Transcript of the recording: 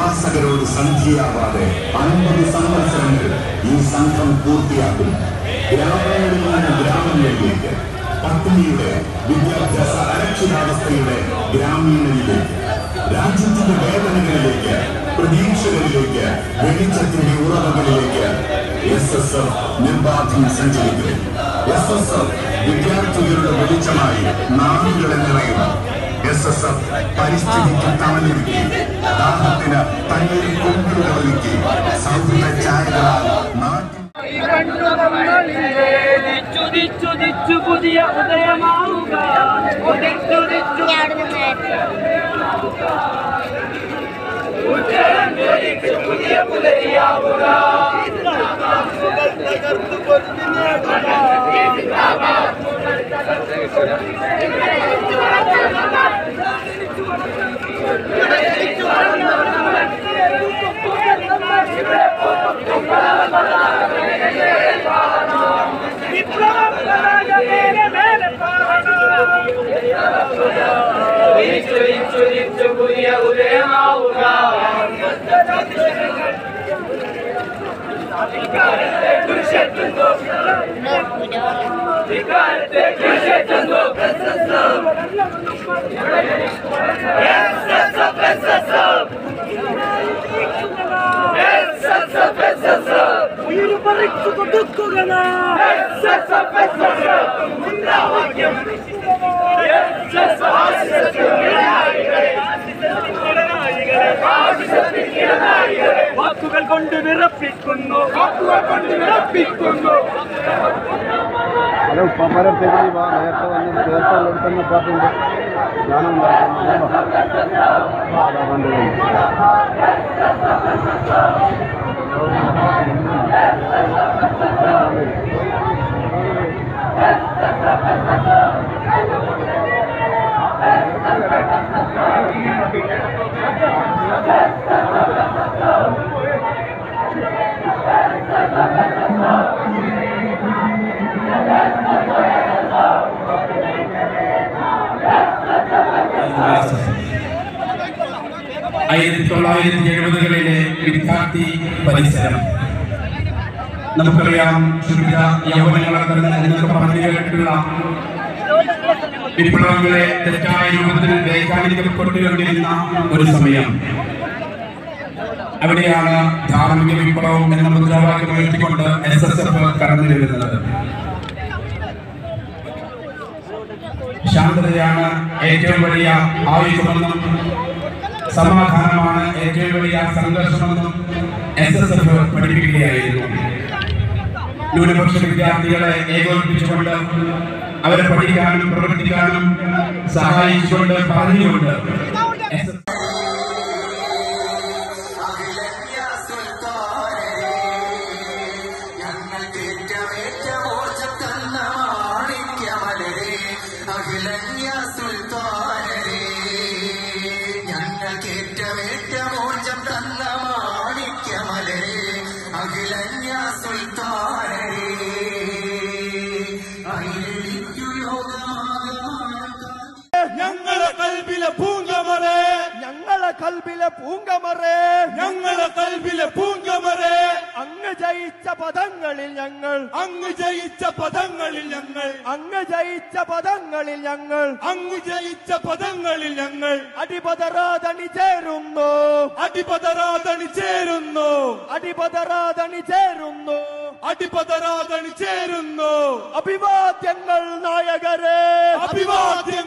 പ്രവാസകരോട് സന്ധിയാവാതെ അൻപത് സംവത്സരങ്ങൾ ഈ സംഘം പൂർത്തിയാക്കും ഗ്രാമങ്ങളിൽ നിന്ന് ഗ്രാമങ്ങളിലേക്ക് പട്ടിണിയുടെ വിദ്യാഭ്യാസ അരക്ഷിതാവസ്ഥയുടെ ഗ്രാമീണയിലേക്ക് രാജ്യത്തിന്റെ വേദനകളിലേക്ക് പ്രതീക്ഷകളിലേക്ക് വെളിച്ചത്തിന്റെ ഉറവകളിലേക്ക് എസ് എസ് എഫ് നിർബാധം സഞ്ചരിക്കും എസ് എസ് എഫ് വിദ്യാർത്ഥികളുടെ വെളിച്ചമായി നാടുകളെ നിറയും എസ് എസ് എഫ് പരിസ്ഥിതിക്ക് തണലൊരുക്കി ദാഹത്തിന് തണ്ണീർ കൊണ്ടുകൾ ഒരുക്കി സൗഹൃദ ചായകളാൽ നാട്ടിൽ ഉദിച്ചുദിച്ചു പുതിയ ഉദയമാവുക ഉദിച്ചുദിച്ചു ഞാൻ അവിടെ നിന്ന് വിപ്ലവം പതാക മേലെ മേലെ പാറണം. ഉദിച്ചുദിച്ചു പുതിയ ഉദയമാവുക ഉയിര് പറിച്ചു കൊടുക്കുക വാക്കുകൾ കൊണ്ട് വിറപ്പിക്കുന്നു വാക്കുകൾ കൊണ്ട് വിറപ്പിക്കുന്നു ഹലോ പമ്പരത്തേക്ക് വാ നേരത്തെ വന്ന് നേരത്തെ ഉള്ളിടത്തുന്ന പാട്ടുണ്ട് ഞാനും ആയിരത്തി തൊള്ളായിരത്തി എഴുപതുകളിലെ വിദ്യാർത്ഥി പരിസരം നമുക്കറിയാം ക്ഷുദ്ര യൗവനങ്ങളൊക്കെ എന്നൊക്കെ പറഞ്ഞു കേട്ടിട്ടുള്ള വിപ്ലവങ്ങളെ തെറ്റായ രൂപത്തിൽ വ്യാഖ്യാനിക്കപ്പെട്ടുകൊണ്ടിരുന്ന ഒരു സമയം അവിടെയാണ് ധാർമ്മിക വിപ്ലവം എന്ന മുദ്രാവാക്യം ഉയർത്തിക്കൊണ്ട് എസ് എസ് എഫ് കടന്നു വരുന്നത് ശാന്തതയാണ് ഏറ്റവും വലിയ ആയുധമെന്നും സമാധാനമാണ് ഏറ്റവും വലിയ സംഘർഷമെന്നും എസ് എസ് എഫ് പഠിപ്പിക്കുകയായിരുന്നു ന്യൂനപക്ഷ വിദ്യാർത്ഥികളെ ഏകോപിപ്പിച്ചുകൊണ്ട് അവരെ പഠിക്കാനും പ്രവർത്തിക്കാനും സഹായിച്ചുകൊണ്ട് പറഞ്ഞുകൊണ്ട് എസ് എസ് ഞങ്ങളെ കൽബിലെ പൂങ്കമറേ ഞങ്ങളെ കൽബിലെ പൂങ്കമറേ ഞങ്ങളെ കൽബിലെ പൂങ്കമറേ അങ്ങ് ജയിച്ച പദങ്ങളിൽ ഞങ്ങൾ അങ്ങ് ജയിച്ച പദങ്ങളിൽ ഞങ്ങൾ അങ്ങ് ജയിച്ച പദങ്ങളിൽ ഞങ്ങൾ അങ്ങ് ജയിച്ച പദങ്ങളിൽ ഞങ്ങൾ അടിപതറാതണി ചേരുന്നു അടിപതരാതണി ചേരുന്നു അടിപതറാതണി ചേരുന്നു അടിപതരാതണി ചേരുന്നു അഭിവാദ്യങ്ങൾ നായകരെ അഭിവാദ്യ